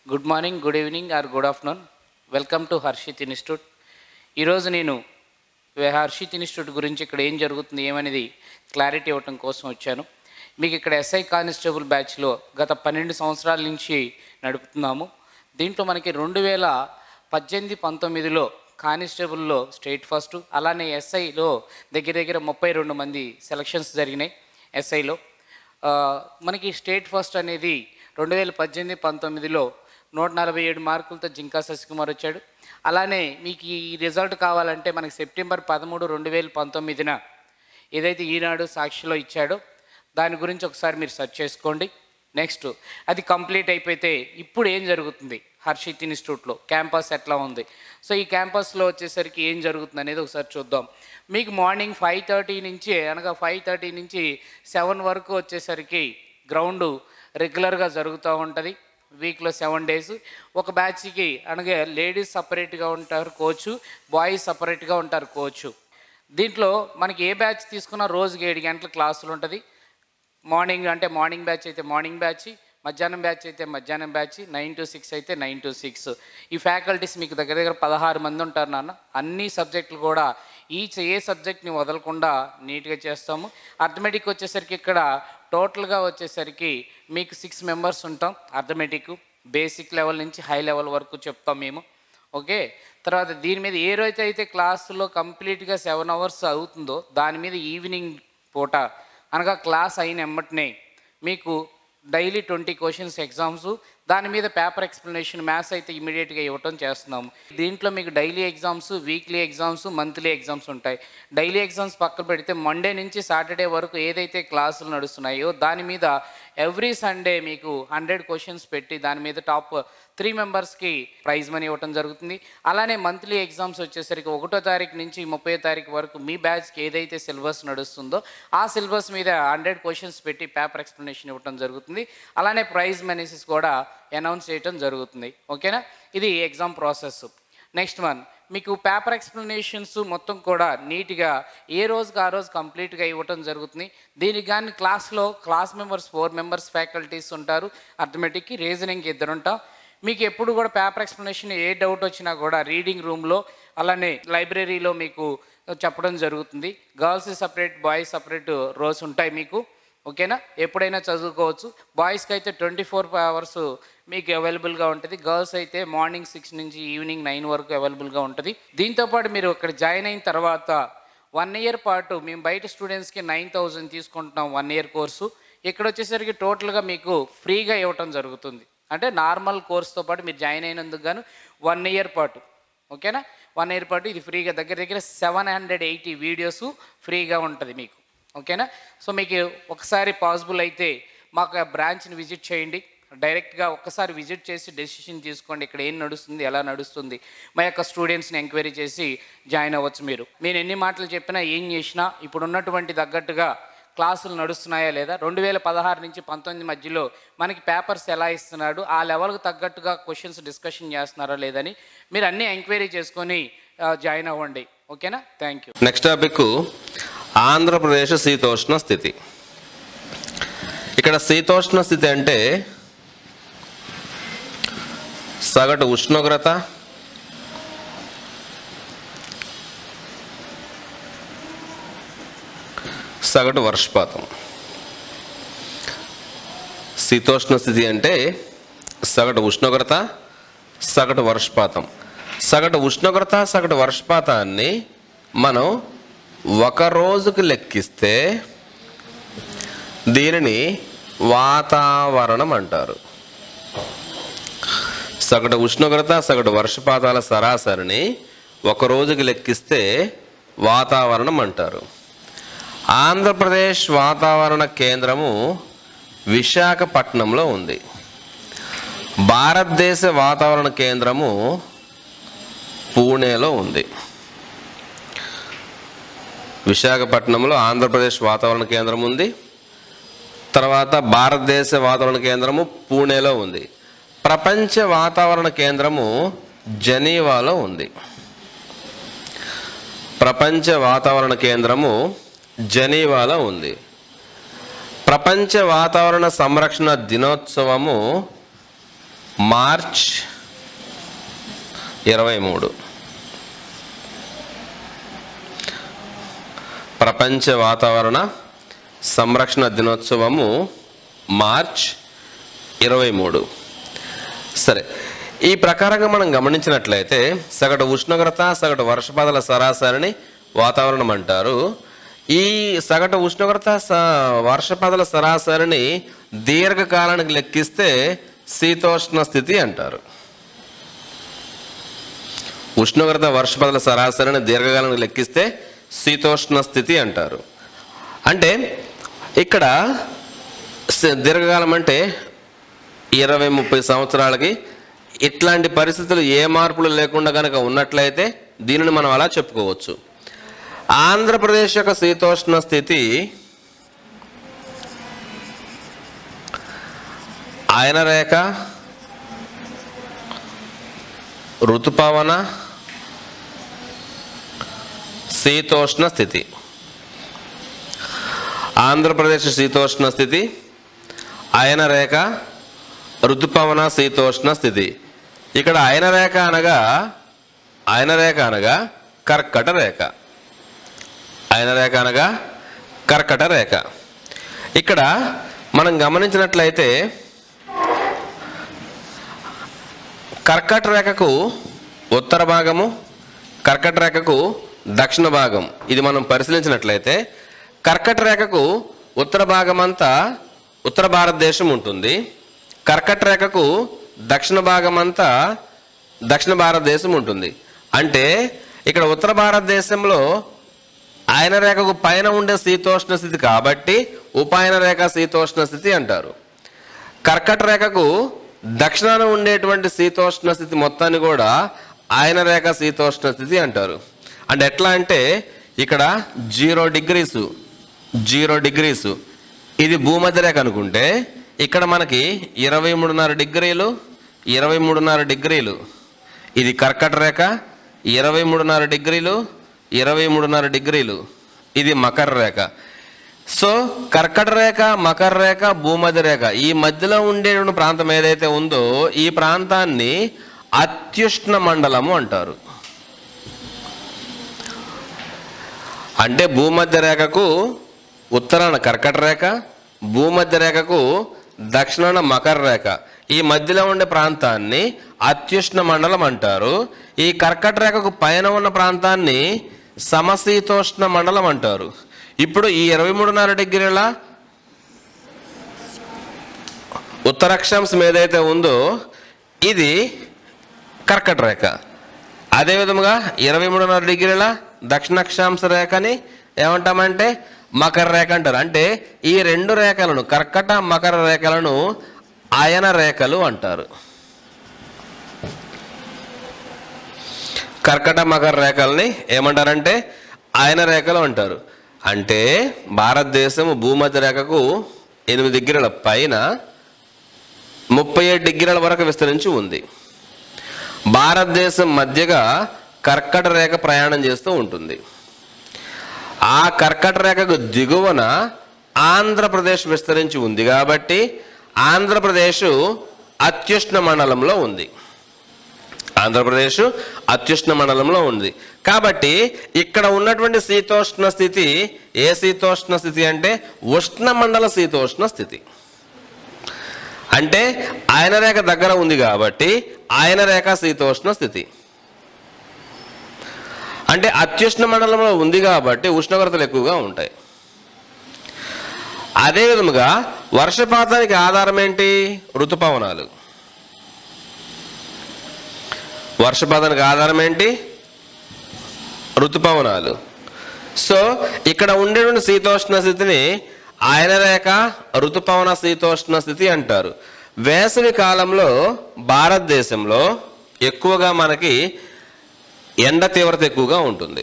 good morning good evening or good afternoon welcome to Harshit institute ఈరోజు నేను Harshit institute గురించి ఇక్కడ ఏం జరుగుతుంది ఏమనేది క్లారిటీ ఇవ్వటం కోసం వచ్చాను మీకు ఇక్కడ ఎస్ఐ కానిస్టేబుల్ బ్యాచ్లో గత పన్నెండు సంవత్సరాల నుంచి నడుపుతున్నాము దీంట్లో మనకి రెండు వేల పద్దెనిమిది పంతొమ్మిదిలో కానిస్టేబుల్లో స్టేట్ ఫస్ట్ అలానే ఎస్ఐలో దగ్గర దగ్గర ముప్పై రెండు మంది సెలక్షన్స్ జరిగినాయి ఎస్ఐలో ఆ, మనకి స్టేట్ ఫస్ట్ అనేది రెండు వేల పద్దెనిమిది పంతొమ్మిదిలో నూట నలభై ఏడు మార్కులతో జింకా శశికుమార్ వచ్చాడు అలానే మీకు ఈ రిజల్ట్ కావాలంటే మనకి సెప్టెంబర్ పదమూడు రెండు వేల పంతొమ్మిదిన ఏదైతే ఈనాడు సాక్షిలో ఇచ్చాడో దాని గురించి ఒకసారి మీరు సెర్చ్ చేసుకోండి నెక్స్ట్ అది కంప్లీట్ అయిపోతే ఇప్పుడు ఏం జరుగుతుంది హర్షిత్ ఇన్స్టిట్యూట్లో క్యాంపస్ ఎట్లా ఉంది సో ఈ క్యాంపస్లో వచ్చేసరికి ఏం జరుగుతుంది అనేది ఒకసారి చూద్దాం మీకు మార్నింగ్ ఫైవ్ థర్టీ నుంచి అనగా ఫైవ్ థర్టీ నుంచి సెవెన్ వరకు వచ్చేసరికి గ్రౌండ్ రెగ్యులర్గా జరుగుతూ ఉంటుంది వీక్లో సెవెన్ డేస్ ఒక బ్యాచ్కి అనగా లేడీస్ సపరేట్గా ఉంటారు కోచ్ బాయ్స్ సపరేట్గా ఉంటారు కోచ్ దీంట్లో మనకి ఏ బ్యాచ్ తీసుకున్నా రోజుకి ఏడు గంటల క్లాసులు ఉంటుంది మార్నింగ్ అంటే మార్నింగ్ బ్యాచ్ అయితే మార్నింగ్ బ్యాచ్ మధ్యాహ్నం బ్యాచ్ అయితే మధ్యాహ్నం బ్యాచ్ నైన్ టు సిక్స్ అయితే నైన్ టు సిక్స్ ఈ ఫ్యాకల్టీస్ మీకు దగ్గర దగ్గర పదహారు మంది ఉంటారు నాన్న అన్ని సబ్జెక్టులు కూడా ఈచ్ ఏ సబ్జెక్ట్ని వదలకుండా నీట్గా చేస్తాము అర్థమెటిక్ వచ్చేసరికి ఇక్కడ టోటల్గా వచ్చేసరికి మీకు సిక్స్ మెంబర్స్ ఉంటాం అర్థమెటిక్ బేసిక్ లెవెల్ నుంచి హై లెవెల్ వరకు చెప్తాం మేము ఓకే తర్వాత దీని మీద ఏ రోజైతే అయితే క్లాసులో కంప్లీట్గా సెవెన్ అవర్స్ అవుతుందో దాని మీద ఈవినింగ్ పూట అనగా క్లాస్ అయిన ఎమ్మటనే మీకు డైలీ ట్వంటీ క్వశ్చన్స్ ఎగ్జామ్స్ దాని మీద పేపర్ ఎక్స్ప్లెనేషన్ మ్యాథ్స్ అయితే ఇమీడియట్గా ఇవ్వటం చేస్తున్నాము దీంట్లో మీకు daily exams weekly exams monthly exams ఉంటాయి డైలీ ఎగ్జామ్స్ పక్కన పెడితే మండే నుంచి సాటర్డే వరకు ఏదైతే క్లాసులు నడుస్తున్నాయో దాని మీద ఎవ్రీ సండే మీకు హండ్రెడ్ క్వశ్చన్స్ పెట్టి దాని మీద టాప్ త్రీ మెంబర్స్కి ప్రైజ్ మనీ ఇవ్వటం జరుగుతుంది అలానే మంత్లీ ఎగ్జామ్స్ వచ్చేసరికి ఒకటో తారీఖు నుంచి ముప్పై తారీఖు వరకు మీ బ్యాచ్కి ఏదైతే సిలబస్ నడుస్తుందో ఆ సిలబస్ మీద హండ్రెడ్ క్వశ్చన్స్ పెట్టి పేపర్ ఎక్స్ప్లెనేషన్ ఇవ్వటం జరుగుతుంది అలానే ప్రైజ్ మనీసెస్ కూడా అనౌన్స్ చేయటం జరుగుతుంది ఓకేనా ఇది ఎగ్జామ్ ప్రాసెస్ నెక్స్ట్ వన్ మీకు పేపర్ ఎక్స్ప్లెనేషన్స్ మొత్తం కూడా నీట్గా ఏ రోజుకి ఆ రోజు కంప్లీట్గా ఇవ్వటం జరుగుతుంది దీనికి కానీ క్లాస్లో class members four members faculties ఉంటారు అర్థమెటిక్కి రీజనింగ్కి ఇద్దరు ఉంటాం మీకు ఎప్పుడు కూడా పేపర్ ఎక్స్ప్లెనేషన్ ఏ డౌట్ వచ్చినా కూడా రీడింగ్ రూమ్లో అలానే లైబ్రరీలో మీకు చెప్పడం జరుగుతుంది girls separate boys separate rows ఉంటాయి మీకు ఓకేనా ఎప్పుడైనా చదువుకోవచ్చు బాయ్స్కి అయితే ట్వంటీ ఫోర్ అవర్స్ మీకు అవైలబుల్గా ఉంటుంది గర్ల్స్ అయితే మార్నింగ్ సిక్స్ నుంచి ఈవినింగ్ నైన్ వరకు అవైలబుల్గా ఉంటుంది దీంతోపాటు మీరు ఇక్కడ జాయిన్ అయిన తర్వాత వన్ ఇయర్ పాటు మేము బయట స్టూడెంట్స్కి నైన్ థౌజండ్ తీసుకుంటున్నాం వన్ ఇయర్ కోర్సు ఇక్కడ వచ్చేసరికి టోటల్గా మీకు ఫ్రీగా ఇవ్వటం జరుగుతుంది అంటే నార్మల్ కోర్స్తో పాటు మీరు జాయిన్ అయినందుకు గాను వన్ ఇయర్ పాటు ఓకేనా వన్ ఇయర్ పాటు ఇది ఫ్రీగా దగ్గర దగ్గర సెవెన్ హండ్రెడ్ ఎయిటీ వీడియోస్ ఫ్రీగా ఉంటుంది మీకు ఓకేనా సో మీకు ఒకసారి పాసిబుల్ అయితే మాకు బ్రాంచ్ని విజిట్ చేయండి డైరెక్ట్గా ఒక్కసారి విజిట్ చేసి డెసిషన్ తీసుకోండి ఇక్కడ ఏం నడుస్తుంది ఎలా నడుస్తుంది మా యొక్క స్టూడెంట్స్ని ఎంక్వైరీ చేసి జాయిన్ అవ్వచ్చు మీరు నేను ఎన్ని మాటలు చెప్పినా ఏం చేసినా ఇప్పుడు ఉన్నటువంటి తగ్గట్టుగా క్లాసులు నడుస్తున్నాయా లేదా రెండు వేల పదహారు నుంచి పంతొమ్మిది మధ్యలో మనకి పేపర్స్ ఎలా ఇస్తున్నాడు ఆ లెవెల్కి తగ్గట్టుగా క్వశ్చన్స్ డిస్కషన్ చేస్తున్నారా లేదని మీరు అన్నీ ఎంక్వైరీ చేసుకొని ఆ, జాయిన్ అవ్వండి ఓకేనా thank you next topic Andhra Pradesh శీతోష్ణ స్థితి ఇక్కడ శీతోష్ణ స్థితి అంటే సగటు ఉష్ణోగ్రత సగటు వర్షపాతం శీతోష్ణ స్థితి అంటే సగటు ఉష్ణోగ్రత సగటు వర్షపాతం సగటు ఉష్ణోగ్రత సగటు వర్షపాతాన్ని మనం ఒక రోజుకు లెక్కిస్తే దీనిని వాతావరణం అంటారు సగటు ఉష్ణోగ్రత సగటు వర్షపాతాల సరాసరిని ఒక రోజుకి లెక్కిస్తే వాతావరణం అంటారు ఆంధ్రప్రదేశ్ వాతావరణ కేంద్రము విశాఖపట్నంలో ఉంది భారతదేశ వాతావరణ కేంద్రము పూణేలో ఉంది విశాఖపట్నంలో ఆంధ్రప్రదేశ్ వాతావరణ కేంద్రం ఉంది తర్వాత భారతదేశ వాతావరణ కేంద్రము పూణేలో ఉంది ప్రపంచ వాతావరణ కేంద్రము జనీవాలో ఉంది ప్రపంచ వాతావరణ కేంద్రము జనీవాలో ఉంది ప్రపంచ వాతావరణ సంరక్షణ దినోత్సవము మార్చ్ ఇరవై మూడు ప్రపంచ వాతావరణ సంరక్షణ దినోత్సవము మార్చ్ ఇరవై మూడు సరే ఈ ప్రకారంగా మనం గమనించినట్లయితే సగటు ఉష్ణోగ్రత సగటు వర్షపాతాల సరాసరిని వాతావరణం అంటారు ఈ సగటు ఉష్ణోగ్రత స వర్షపాతాల సరాసరిని దీర్ఘకాలానికి లెక్కిస్తే శీతోష్ణ స్థితి అంటారు ఉష్ణోగ్రత వర్షపాతాల సరాసరిని దీర్ఘకాలానికి లెక్కిస్తే శీతోష్ణ స్థితి అంటారు అంటే ఇక్కడ స- దీర్ఘకాలం అంటే ఇరవై ముప్పై సంవత్సరాలకి ఇట్లాంటి పరిస్థితులు ఏ మార్పులు లేకుండా కనుక ఉన్నట్లయితే దీనిని మనం అలా చెప్పుకోవచ్చు ఆంధ్రప్రదేశ్ యొక్క శీతోష్ణ స్థితి ఆయన రేఖ ఋతుపవన శీతోష్ణ స్థితి ఆంధ్రప్రదేశ్ శీతోష్ణ స్థితి అయన రేఖ ఋతుపవన శీతోష్ణ స్థితి ఇక్కడ అయన రేఖ అనగా అయన రేఖ అనగా కర్కట రేఖ అయన రేఖ అనగా కర్కట రేఖ ఇక్కడ మనం గమనించినట్లయితే కర్కట రేఖకు ఉత్తర భాగము కర్కట రేఖకు దక్షిణ భాగం ఇది మనం పరిశీలించినట్లయితే కర్కట రేఖకు ఉత్తర భాగం అంతా ఉత్తర భారతదేశం ఉంటుంది కర్కట రేఖకు దక్షిణ భాగం అంతా దక్షిణ భారతదేశం ఉంటుంది అంటే ఇక్కడ ఉత్తర భారతదేశంలో ఆయన రేఖకు పైన ఉండే శీతోష్ణ స్థితి కాబట్టి ఉపాయన రేఖ శీతోష్ణ స్థితి అంటారు కర్కట రేఖకు దక్షిణాన ఉండేటువంటి శీతోష్ణ స్థితి మొత్తాన్ని కూడా ఆయన రేఖ శీతోష్ణ స్థితి అంటారు అంటే ఎట్లా అంటే ఇక్కడ జీరో డిగ్రీసు జీరో డిగ్రీసు ఇది భూమధ్య రేఖ అనుకుంటే ఇక్కడ మనకి ఇరవై మూడున్నర డిగ్రీలు ఇరవై మూడున్నర డిగ్రీలు ఇది కర్కట రేఖ ఇరవై మూడున్నర డిగ్రీలు ఇరవై మూడున్నర డిగ్రీలు ఇది మకర రేఖ సో కర్కట రేఖ మకర రేఖ భూమధ్య రేఖ ఈ మధ్యలో ఉండేటువంటి ప్రాంతం ఏదైతే ఉందో ఈ ప్రాంతాన్ని అత్యుష్ణ మండలము అంటారు అంటే భూమధ్య రేఖకు ఉత్తరాన కర్కట రేఖ భూమధ్య రేఖకు దక్షిణాన మకర రేఖ ఈ మధ్యలో ఉండే ప్రాంతాన్ని అత్యుష్ణ మండలం అంటారు ఈ కర్కట రేఖకు పైన ఉన్న ప్రాంతాన్ని సమశీతోష్ణ మండలం అంటారు ఇప్పుడు ఈ ఇరవై మూడున్నర డిగ్రీల ఉత్తరాక్షాంశం ఏదైతే ఉందో ఇది కర్కట రేఖ అదేవిధముగా ఇరవై మూడున్నర డిగ్రీల దక్షిణాక్షాంశ రేఖని ఏమంటామంటే మకర రేఖ అంటారు అంటే ఈ రెండు రేఖలను కర్కట మకర రేఖలను అయన రేఖలు అంటారు కర్కట మకర రేఖల్ని ఏమంటారంటే ఆయన రేఖలు అంటారు అంటే భారతదేశం భూమధ్య రేఖకు ఎనిమిది డిగ్రీల పైన ముప్పై ఏడు డిగ్రీల వరకు విస్తరించి ఉంది భారతదేశం మధ్యగా కర్కట రేఖ ప్రయాణం చేస్తూ ఉంటుంది ఆ కర్కట రేఖకు దిగువన ఆంధ్రప్రదేశ్ విస్తరించి ఉంది కాబట్టి ఆంధ్రప్రదేశ్ అత్యుష్ణ మండలంలో ఉంది ఆంధ్రప్రదేశ్ అత్యుష్ణ మండలంలో ఉంది కాబట్టి ఇక్కడ ఉన్నటువంటి శీతోష్ణ స్థితి ఏ శీతోష్ణ స్థితి అంటే ఉష్ణ మండల శీతోష్ణ స్థితి అంటే ఆయన రేఖ దగ్గర ఉంది కాబట్టి ఆయన రేఖ శీతోష్ణ స్థితి అంటే అత్యుష్ణ మండలంలో ఉంది కాబట్టి ఉష్ణోగ్రతలు ఎక్కువగా ఉంటాయి అదే విధముగా వర్షపాతానికి ఆధారం ఏంటి ఋతుపవనాలు వర్షపాతానికి ఆధారం ఏంటి ఋతుపవనాలు సో ఇక్కడ ఉండేటువంటి శీతోష్ణ స్థితిని ఆయన రేఖ ఋతుపవన శీతోష్ణ స్థితి అంటారు వేసవి కాలంలో భారతదేశంలో ఎక్కువగా మనకి ఎండ తీవ్రత ఎక్కువగా ఉంటుంది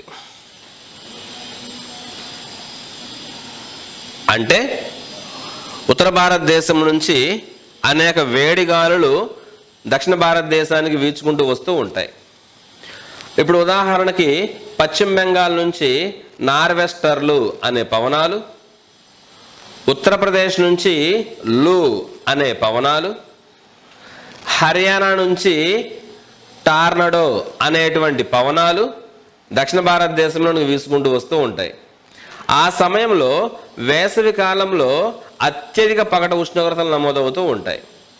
అంటే ఉత్తర భారతదేశం నుంచి అనేక వేడి గాలులు దక్షిణ భారతదేశానికి వీచుకుంటూ వస్తూ ఉంటాయి ఇప్పుడు ఉదాహరణకి పశ్చిమ బెంగాల్ నుంచి నార్వెస్టర్లు అనే పవనాలు ఉత్తరప్రదేశ్ నుంచి లూ అనే పవనాలు హర్యానా నుంచి టార్నడో అనేటువంటి పవనాలు దక్షిణ భారతదేశంలోనికి వీసుకుంటూ వస్తూ ఉంటాయి ఆ సమయంలో వేసవి కాలంలో అత్యధిక పగట ఉష్ణోగ్రతలు నమోదవుతూ ఉంటాయి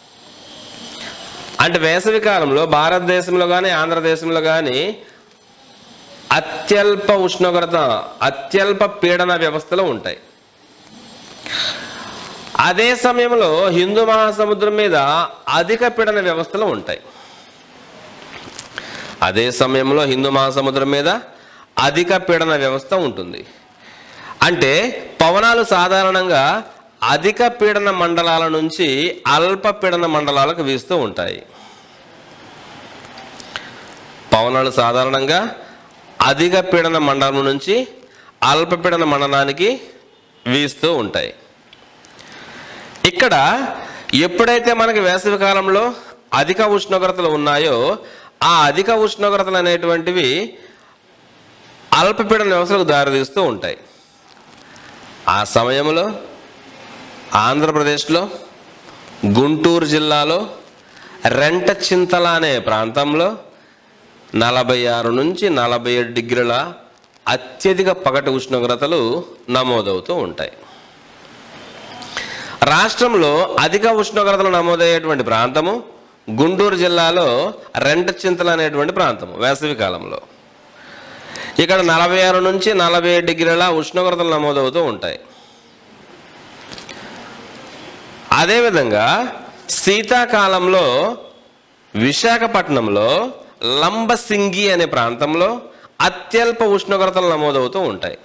అంటే వేసవి కాలంలో భారతదేశంలో కానీ ఆంధ్రదేశంలో కానీ అత్యల్ప ఉష్ణోగ్రత అత్యల్ప పీడన వ్యవస్థలు ఉంటాయి అదే సమయంలో హిందూ మహాసముద్రం మీద అధిక పీడన వ్యవస్థలు ఉంటాయి అదే సమయంలో హిందూ మహాసముద్రం మీద అధిక పీడన వ్యవస్థ ఉంటుంది అంటే పవనాలు సాధారణంగా అధిక పీడన మండలాల నుంచి అల్ప పీడన మండలాలకు వీస్తూ ఉంటాయి పవనాలు సాధారణంగా అధిక పీడన మండలం నుంచి అల్ప పీడన మండలానికి వీస్తూ ఉంటాయి ఇక్కడ ఎప్పుడైతే మనకి వేసవి కాలంలో అధిక ఉష్ణోగ్రతలు ఉన్నాయో ఆ అధిక ఉష్ణోగ్రతలు అనేటువంటివి అల్పపీడన వ్యవస్థలకు దారితీస్తూ ఉంటాయి ఆ సమయంలో ఆంధ్రప్రదేశ్లో గుంటూరు జిల్లాలో రెంట చింతల అనే ప్రాంతంలో నలభై ఆరు నుంచి నలభై ఏడు డిగ్రీల అత్యధిక పగటి ఉష్ణోగ్రతలు నమోదవుతూ ఉంటాయి రాష్ట్రంలో అధిక ఉష్ణోగ్రతలు నమోదయ్యేటువంటి ప్రాంతము గుంటూరు జిల్లాలో రెంట చింతలు అనేటువంటి ప్రాంతము వేసవి కాలంలో ఇక్కడ నలభై ఆరు నుంచి నలభై ఏడు డిగ్రీల ఉష్ణోగ్రతలు నమోదవుతూ ఉంటాయి అదేవిధంగా శీతాకాలంలో విశాఖపట్నంలో లంబసింగి అనే ప్రాంతంలో అత్యల్ప ఉష్ణోగ్రతలు నమోదవుతూ ఉంటాయి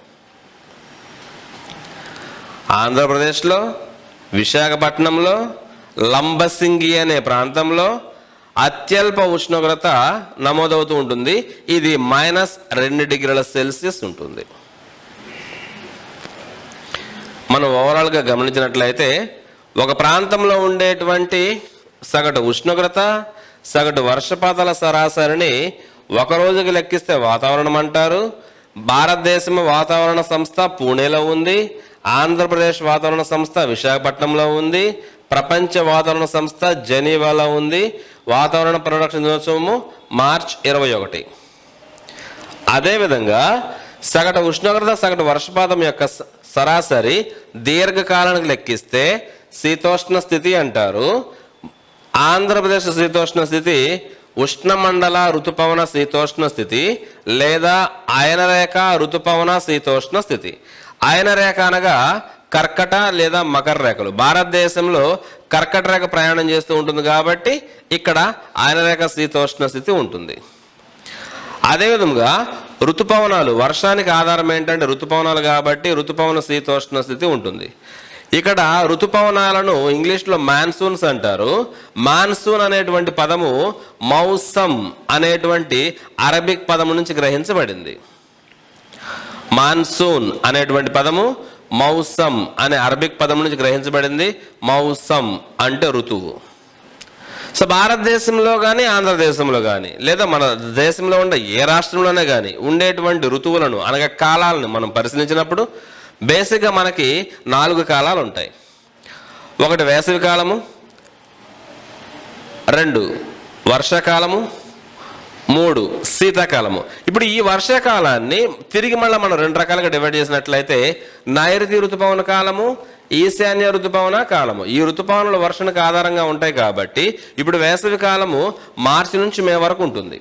ఆంధ్రప్రదేశ్లో విశాఖపట్నంలో లంబసింగి అనే ప్రాంతంలో అత్యల్ప ఉష్ణోగ్రత నమోదవుతూ ఉంటుంది ఇది మైనస్ రెండు డిగ్రీల సెల్సియస్ ఉంటుంది మనం ఓవరాల్గా గమనించినట్లయితే ఒక ప్రాంతంలో ఉండేటువంటి సగటు ఉష్ణోగ్రత సగటు వర్షపాతాల సరాసరిని ఒక రోజుకి లెక్కిస్తే వాతావరణం అంటారు భారతదేశం వాతావరణ సంస్థ పూణేలో ఉంది ఆంధ్రప్రదేశ్ వాతావరణ సంస్థ విశాఖపట్నంలో ఉంది ప్రపంచ వాతావరణ సంస్థ జెనీవాలో ఉంది వాతావరణ పరిరక్షణ దినోత్సవము మార్చ్ ఇరవై ఒకటి అదేవిధంగా సగటు ఉష్ణోగ్రత సగటు వర్షపాతం యొక్క స- సరాసరి దీర్ఘకాలానికి లెక్కిస్తే శీతోష్ణ స్థితి అంటారు ఆంధ్రప్రదేశ్ శీతోష్ణ స్థితి ఉష్ణమండల ఋతుపవన శీతోష్ణ స్థితి లేదా అయనరేఖ ఋతుపవన శీతోష్ణ స్థితి అయనరేఖ అనగా కర్కట లేదా మకర రేఖలు భారతదేశంలో కర్కట రేఖ ప్రయాణం చేస్తూ ఉంటుంది కాబట్టి ఇక్కడ అయనరేఖ శీతోష్ణ స్థితి ఉంటుంది అదేవిధంగా ఋతుపవనాలు వర్షానికి ఆధారం ఏంటంటే ఋతుపవనాలు కాబట్టి ఋతుపవన శీతోష్ణ స్థితి ఉంటుంది ఇక్కడ ఋతుపవనాలను ఇంగ్లీష్లో మాన్సూన్స్ అంటారు మాన్సూన్ అనేటువంటి పదము మౌసం అనేటువంటి అరబిక్ పదము నుంచి గ్రహించబడింది మాన్సూన్ అనేటువంటి పదము మౌసం అనే అరబిక్ పదం నుంచి గ్రహించబడింది మౌసం అంటే ఋతువు సో భారతదేశంలో కానీ ఆంధ్రదేశంలో కానీ లేదా మన దేశంలో ఉండే ఏ రాష్ట్రంలోనే కానీ ఉండేటువంటి ఋతువులను అనగా కాలాలను మనం పరిశీలించినప్పుడు బేసిక్గా మనకి నాలుగు కాలాలు ఉంటాయి ఒకటి వేసవి కాలము రెండు వర్షాకాలము మూడు శీతాకాలము ఇప్పుడు ఈ వర్షాకాలాన్ని తిరిగి మళ్ళీ మనం రెండు రకాలుగా డివైడ్ చేసినట్లయితే నైరుతి ఋతుపవన కాలము ఈశాన్య ఋతుపవన కాలము ఈ ఋతుపవనాలు వర్షానికి ఆధారంగా ఉంటాయి కాబట్టి ఇప్పుడు వేసవి కాలము మార్చి నుంచి మే వరకు ఉంటుంది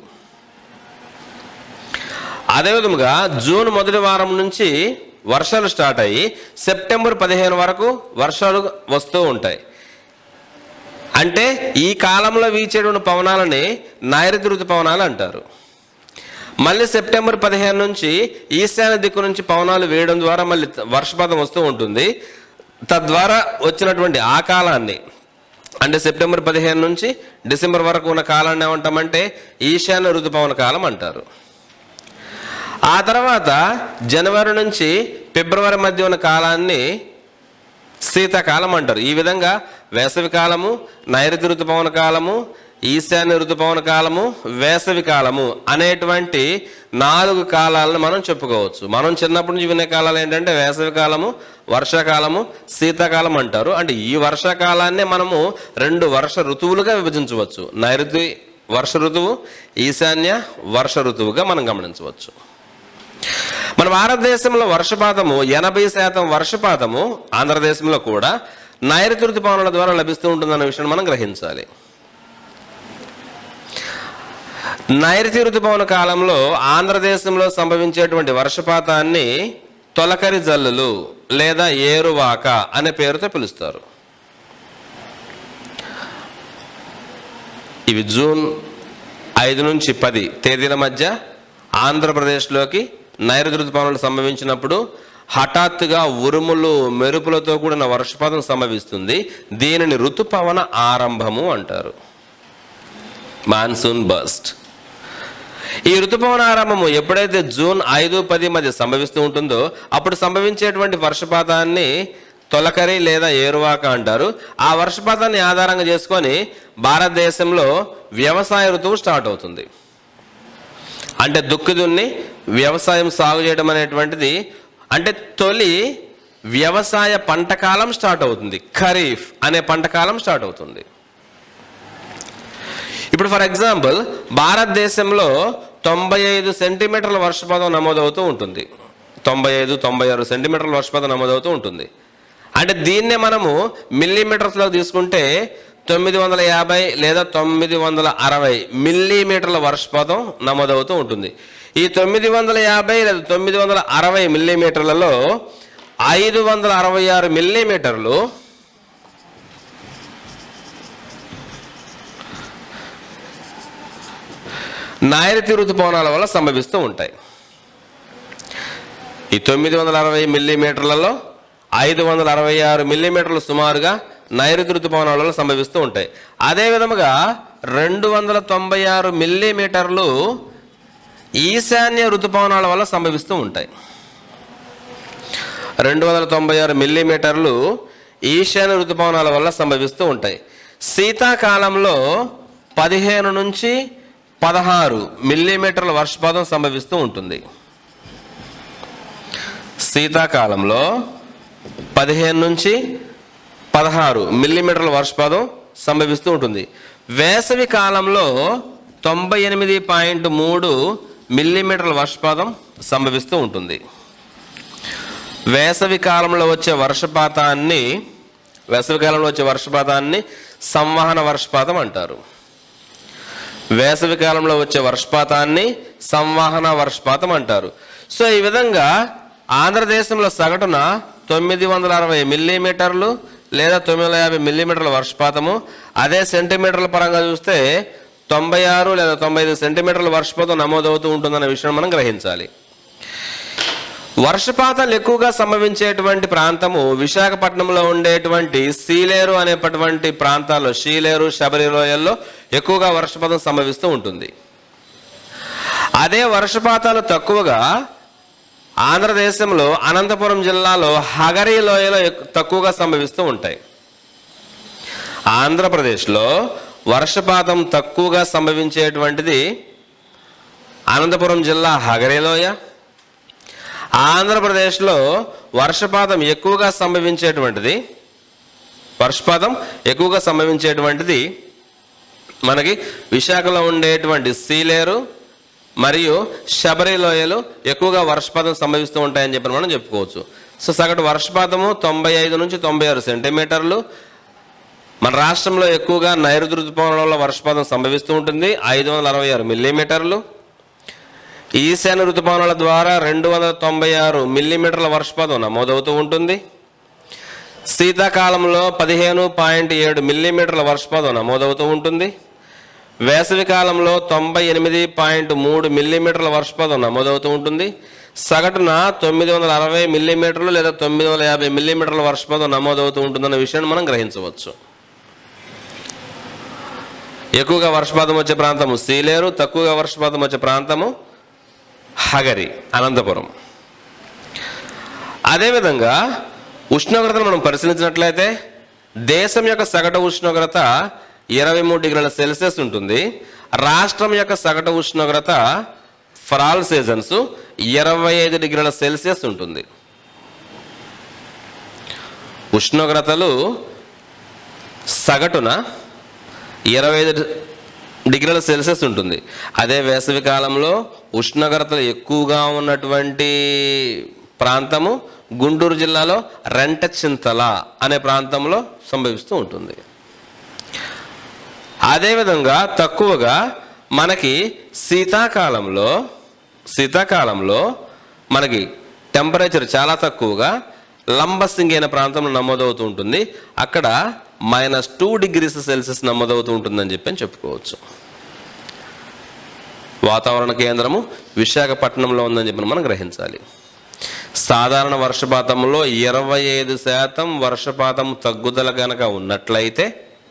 అదేవిధంగా జూన్ మొదటి వారం నుంచి వర్షాలు స్టార్ట్ అయ్యి సెప్టెంబర్ పదిహేను వరకు వర్షాలు వస్తూ ఉంటాయి అంటే ఈ కాలంలో వీచేటువంటి పవనాలని నైరుతి ఋతుపవనాలు అంటారు మళ్ళీ సెప్టెంబర్ పదిహేను నుంచి ఈశాన్య దిక్కు నుంచి పవనాలు వేయడం ద్వారా మళ్ళీ వర్షపాతం వస్తూ ఉంటుంది తద్వారా వచ్చినటువంటి ఆ కాలాన్ని అంటే సెప్టెంబర్ పదిహేను నుంచి డిసెంబర్ వరకు ఉన్న కాలాన్ని ఏమంటామంటే ఈశాన్య ఋతుపవన కాలం అంటారు ఆ తర్వాత జనవరి నుంచి ఫిబ్రవరి మధ్య ఉన్న కాలాన్ని శీతాకాలం అంటారు ఈ విధంగా వేసవి కాలము నైరుతి ఋతుపవన కాలము ఈశాన్య ఋతుపవన కాలము వేసవి కాలము అనేటువంటి నాలుగు కాలాలను మనం చెప్పుకోవచ్చు మనం చిన్నప్పటి నుంచి వినే కాలాలు ఏంటంటే వేసవి కాలము వర్షాకాలము శీతాకాలం అంటారు అంటే ఈ వర్షాకాలాన్నే మనము రెండు వర్ష ఋతువులుగా విభజించవచ్చు నైరుతి వర్ష ఋతువు ఈశాన్య వర్ష ఋతువుగా మనం గమనించవచ్చు మన భారతదేశంలో వర్షపాతము ఎనభై శాతం వర్షపాతము ఆంధ్రదేశంలో కూడా నైరుతి ఋతుపవనాల ద్వారా లభిస్తూ ఉంటుందన్న విషయాన్ని మనం గ్రహించాలి నైరుతి ఋతుపవన కాలంలో ఆంధ్రదేశంలో సంభవించేటువంటి వర్షపాతాన్ని తొలకరి జల్లులు లేదా ఏరువాక అనే పేరుతో పిలుస్తారు ఇవి జూన్ ఐదు నుంచి పది తేదీల మధ్య ఆంధ్రప్రదేశ్లోకి నైరుతి ఋతుపవనాలు సంభవించినప్పుడు హఠాత్తుగా ఉరుములు మెరుపులతో కూడిన వర్షపాతం సంభవిస్తుంది దీనిని ఋతుపవన ఆరంభము అంటారు మాన్సూన్ బస్ట్ ఈ ఋతుపవన ఆరంభము ఎప్పుడైతే జూన్ ఐదు పది మధ్య సంభవిస్తూ ఉంటుందో అప్పుడు సంభవించేటువంటి వర్షపాతాన్ని తొలకరి లేదా ఏరువాక అంటారు ఆ వర్షపాతాన్ని ఆధారంగా చేసుకొని భారతదేశంలో వ్యవసాయ ఋతువు స్టార్ట్ అవుతుంది అంటే దుక్కి దున్ని వ్యవసాయం సాగు చేయడం అనేటువంటిది అంటే తొలి వ్యవసాయ పంట కాలం స్టార్ట్ అవుతుంది ఖరీఫ్ అనే పంట కాలం స్టార్ట్ అవుతుంది ఇప్పుడు ఫర్ ఎగ్జాంపుల్ భారతదేశంలో తొంభై ఐదు సెంటీమీటర్ల వర్షపాతం నమోదవుతూ ఉంటుంది తొంభై ఐదు తొంభై ఆరు సెంటీమీటర్ల వర్షపాతం నమోదవుతూ ఉంటుంది అంటే దీన్నే మనము మిల్లీమీటర్స్లో తీసుకుంటే తొమ్మిది వందల యాభై లేదా తొమ్మిది వందల అరవై మిల్లీమీటర్ల వర్షపాతం నమోదవుతూ ఉంటుంది ఈ తొమ్మిది వందల యాభై లేదా తొమ్మిది వందల అరవై మిల్లీమీటర్లలో ఐదు వందల అరవై ఆరు మిల్లీమీటర్లు నైరుతి ఋతుపవనాల వల్ల సంభవిస్తూ ఉంటాయి ఈ తొమ్మిది వందల అరవై మిల్లీమీటర్లలో ఐదు వందల అరవై ఆరు మిల్లీమీటర్లు సుమారుగా నైరుతి ఋతుపవనాల వల్ల సంభవిస్తూ ఉంటాయి అదే విధముగా రెండు వందల తొంభై ఆరు మిల్లీమీటర్లు ఈశాన్య ఋతుపవనాల వల్ల సంభవిస్తూ ఉంటాయి రెండు వందల తొంభై ఆరు మిల్లీమీటర్లు ఈశాన్య ఋతుపవనాల వల్ల సంభవిస్తూ ఉంటాయి శీతాకాలంలో పదిహేను నుంచి పదహారు మిల్లీమీటర్ల వర్షపాతం సంభవిస్తూ ఉంటుంది శీతాకాలంలో పదిహేను నుంచి పదహారు మిల్లీమీటర్ల వర్షపాతం సంభవిస్తూ ఉంటుంది వేసవి కాలంలో తొంభై ఎనిమిది పాయింట్ మూడు మిల్లీమీటర్ల వర్షపాతం సంభవిస్తూ ఉంటుంది వేసవి కాలంలో వచ్చే వర్షపాతాన్ని వేసవి కాలంలో వచ్చే వర్షపాతాన్ని సంవహన వర్షపాతం అంటారు వేసవి కాలంలో వచ్చే వర్షపాతాన్ని సంవాహన వర్షపాతం అంటారు సో ఈ విధంగా ఆంధ్రదేశంలో సగటున తొమ్మిది వందల అరవై మిల్లీమీటర్లు లేదా తొమ్మిది వందల యాభై మిల్లీమీటర్ల వర్షపాతము అదే సెంటీమీటర్ల పరంగా చూస్తే తొంభై ఆరు లేదా తొంభై ఐదు సెంటీమీటర్ల వర్షపాతం నమోదవుతూ ఉంటుందన్న విషయం మనం గ్రహించాలి వర్షపాతాలు ఎక్కువగా సంభవించేటువంటి ప్రాంతము విశాఖపట్నంలో ఉండేటువంటి సీలేరు అనేటటువంటి ప్రాంతాల్లో షీలేరు శబరి లోయల్లో ఎక్కువగా వర్షపాతం సంభవిస్తూ ఉంటుంది అదే వర్షపాతాలు తక్కువగా ఆంధ్రదేశంలో అనంతపురం జిల్లాలో హగరి లోయలో ఎక్- తక్కువగా సంభవిస్తూ ఉంటాయి ఆంధ్రప్రదేశ్లో వర్షపాతం తక్కువగా సంభవించేటువంటిది అనంతపురం జిల్లా హగరి లోయ ఆంధ్రప్రదేశ్లో వర్షపాతం ఎక్కువగా సంభవించేటువంటిది వర్షపాతం ఎక్కువగా సంభవించేటువంటిది మనకి విశాఖలో ఉండేటువంటి సీలేరు మరియు శబరి లోయలు ఎక్కువగా వర్షపాతం సంభవిస్తూ ఉంటాయని చెప్పి మనం చెప్పుకోవచ్చు సో సగటు వర్షపాతము తొంభై ఐదు నుంచి తొంభై ఆరు సెంటీమీటర్లు మన రాష్ట్రంలో ఎక్కువగా నైరుతి ఋతుపవనాల వర్షపాతం సంభవిస్తూ ఉంటుంది ఐదు వందల అరవై ఆరు మిల్లీమీటర్లు ఈశాన్య ఋతుపవనాల ద్వారా రెండు వందల తొంభై ఆరు మిల్లీమీటర్ల వర్షపాతం నమోదవుతూ ఉంటుంది శీతాకాలంలో పదిహేను పాయింట్ ఏడు మిల్లీమీటర్ల వర్షపాతం నమోదవుతూ ఉంటుంది వేసవి కాలంలో తొంభై ఎనిమిది పాయింట్ మూడు మిల్లీమీటర్ల వర్షపాతం నమోదవుతూ ఉంటుంది సగటున తొమ్మిది వందల అరవై మిల్లీమీటర్లు లేదా తొమ్మిది వందల యాభై మిల్లీమీటర్ల వర్షపాతం నమోదవుతూ ఉంటుందన్న విషయాన్ని మనం గ్రహించవచ్చు ఎక్కువగా వర్షపాతం వచ్చే ప్రాంతము సీలేరు తక్కువగా వర్షపాతం వచ్చే ప్రాంతము హగరి అనంతపురం అదేవిధంగా ఉష్ణోగ్రతను మనం పరిశీలించినట్లయితే దేశం యొక్క సగటు ఉష్ణోగ్రత ఇరవై మూడు డిగ్రీల సెల్సియస్ ఉంటుంది రాష్ట్రం యొక్క సగటు ఉష్ణోగ్రత ఫర్ ఆల్ సీజన్స్ ఇరవై ఐదు డిగ్రీల సెల్సియస్ ఉంటుంది ఉష్ణోగ్రతలు సగటున ఇరవై ఐదు డిగ్రీల సెల్సియస్ ఉంటుంది అదే వేసవి కాలంలో ఉష్ణోగ్రతలు ఎక్కువగా ఉన్నటువంటి ప్రాంతము గుంటూరు జిల్లాలో రెంటచింతల అనే ప్రాంతంలో సంభవిస్తూ ఉంటుంది అదేవిధంగా తక్కువగా మనకి శీతాకాలంలో శీతాకాలంలో మనకి టెంపరేచర్ చాలా తక్కువగా లంబసింగి అనే ప్రాంతంలో నమోదవుతూ ఉంటుంది అక్కడ మైనస్ టూ డిగ్రీస్ సెల్సియస్ నమోదవుతూ ఉంటుందని చెప్పి అని చెప్పుకోవచ్చు వాతావరణ కేంద్రము విశాఖపట్నంలో ఉందని చెప్పి మనం గ్రహించాలి సాధారణ వర్షపాతంలో ఇరవై ఐదు శాతం వర్షపాతం తగ్గుదల గనక ఉన్నట్లయితే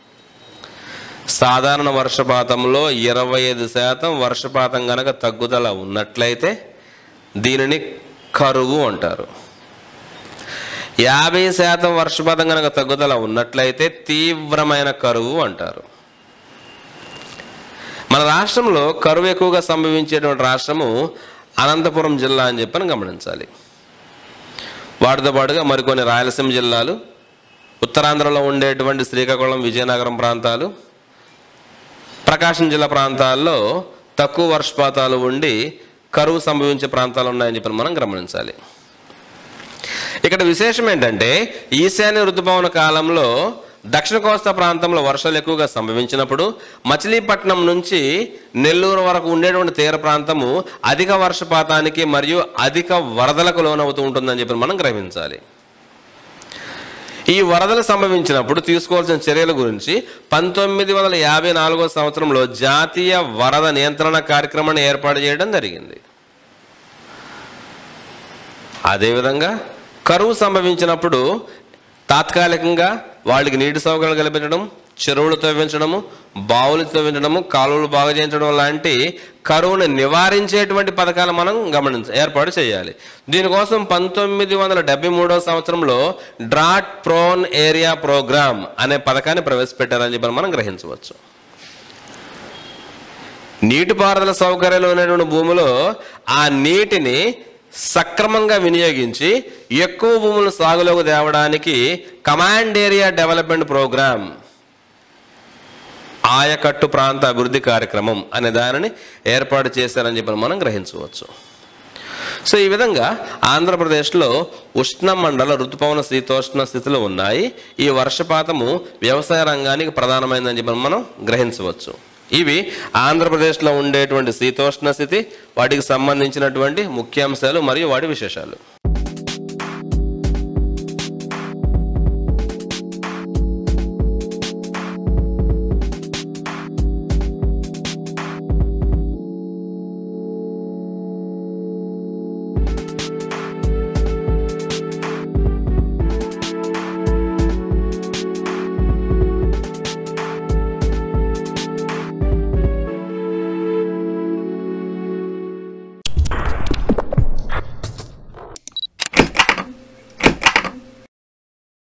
సాధారణ వర్షపాతంలో ఇరవై ఐదు శాతం వర్షపాతం గనక తగ్గుదల ఉన్నట్లయితే దీనిని కరువు అంటారు యాభై శాతం వర్షపాతం కనుక తగ్గుదల ఉన్నట్లయితే తీవ్రమైన కరువు అంటారు మన రాష్ట్రంలో కరువు ఎక్కువగా సంభవించేటువంటి రాష్ట్రము అనంతపురం జిల్లా అని చెప్పని గమనించాలి వాటితో పాటుగా మరికొన్ని రాయలసీమ జిల్లాలు ఉత్తరాంధ్రలో ఉండేటువంటి శ్రీకాకుళం విజయనగరం ప్రాంతాలు ప్రకాశం జిల్లా ప్రాంతాల్లో తక్కువ వర్షపాతాలు ఉండి కరువు సంభవించే ప్రాంతాలు ఉన్నాయని చెప్పి మనం గమనించాలి ఇక్కడ విశేషం ఏంటంటే ఈశాన్య ఋతుపవన కాలంలో దక్షిణ కోస్తా ప్రాంతంలో వర్షాలు ఎక్కువగా సంభవించినప్పుడు మచిలీపట్నం నుంచి నెల్లూరు వరకు ఉండేటువంటి తీర ప్రాంతము అధిక వర్షపాతానికి మరియు అధిక వరదలకు లోనవుతూ ఉంటుందని చెప్పి మనం గ్రహించాలి ఈ వరదలు సంభవించినప్పుడు తీసుకోవాల్సిన చర్యల గురించి పంతొమ్మిది వందల యాభై నాలుగో సంవత్సరంలో జాతీయ వరద నియంత్రణ కార్యక్రమాన్ని ఏర్పాటు చేయడం జరిగింది అదేవిధంగా కరువు సంభవించినప్పుడు తాత్కాలికంగా వాళ్ళకి నీటి సౌకర్యాలు కల్పించడం చెరువులు తవ్వించడము బావులు తవ్వించడము కాలువలు బాగు చేయించడం లాంటి కరువును నివారించేటువంటి పథకాలు మనం గమనించ ఏర్పాటు చేయాలి దీనికోసం పంతొమ్మిది వందల డెబ్బై మూడో సంవత్సరంలో డ్రాట్ ప్రోన్ ఏరియా ప్రోగ్రామ్ అనే పథకాన్ని ప్రవేశపెట్టారని చెప్పి మనం గ్రహించవచ్చు నీటిపారుదల సౌకర్యాలు ఉన్నటువంటి భూమిలో ఆ నీటిని సక్రమంగా వినియోగించి ఎక్కువ భూములను సాగులోకి తేవడానికి కమాండ్ ఏరియా డెవలప్మెంట్ ప్రోగ్రామ్ ఆయకట్టు ప్రాంత అభివృద్ధి కార్యక్రమం అనే దానిని ఏర్పాటు చేశారని చెప్పి మనం గ్రహించవచ్చు సో ఈ విధంగా ఆంధ్రప్రదేశ్లో ఉష్ణమండల ఋతుపవన శీతోష్ణ స్థితిలో ఉన్నాయి ఈ వర్షపాతము వ్యవసాయ రంగానికి ప్రధానమైందని చెప్పి మనం గ్రహించవచ్చు ఇవి ఆంధ్రప్రదేశ్లో ఉండేటువంటి శీతోష్ణ స్థితి వాటికి సంబంధించినటువంటి ముఖ్యాంశాలు మరియు వాటి విశేషాలు